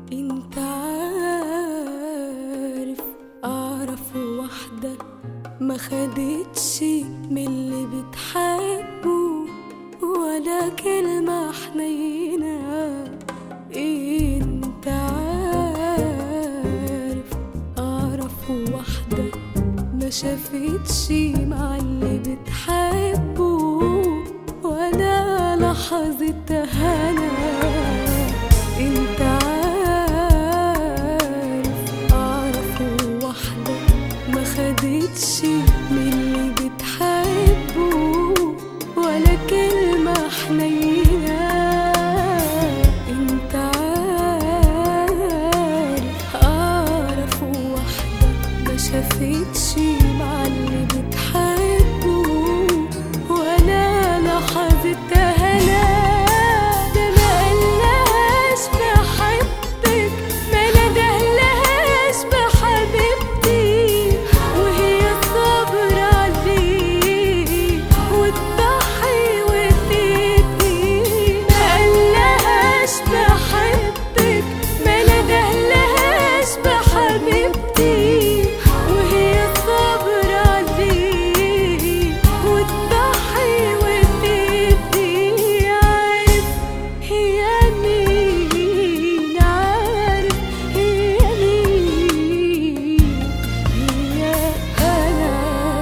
انت عارف اعرف واحدة ما خدتش من اللي بتحبه ولا كلمة حنينة انت عارف اعرف واحدة ما شافتش مع اللي بتحبه ولا لحظة هنا انت عارف اعرف واحدة ما خدتش من اللي بتحبه ولا كلمة حنينة انت عارف اعرف واحدة ما شافتش مع اللي بتحبه ولا لحظة هنا ده ما قالهاش بحبك ما ندهلهاش بحبيبتي وهي صابرة عليه وتضحي وتدي ما قالهاش بحبك ما ندهلهاش بحبيبتي وهي صابرة عليه وتضحي وتدي عارف هي مين عارف هي مين هي أنا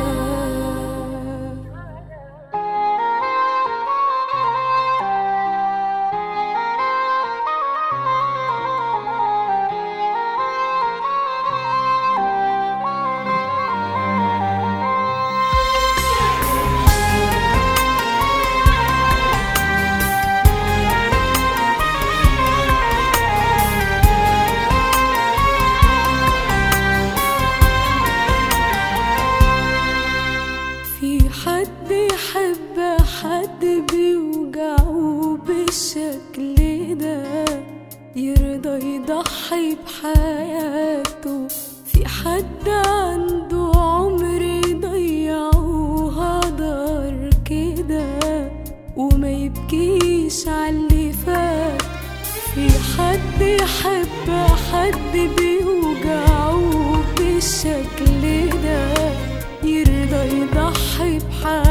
في حد يحب حد بيوجعه بالشكل ده يرضى يضحي بحياته في حد عنده عمر يضيعه هدر كده وما يبكيش عاللي فات في حد يحب حد بيوجعه بالشكل ده يرضى يضحي بحياته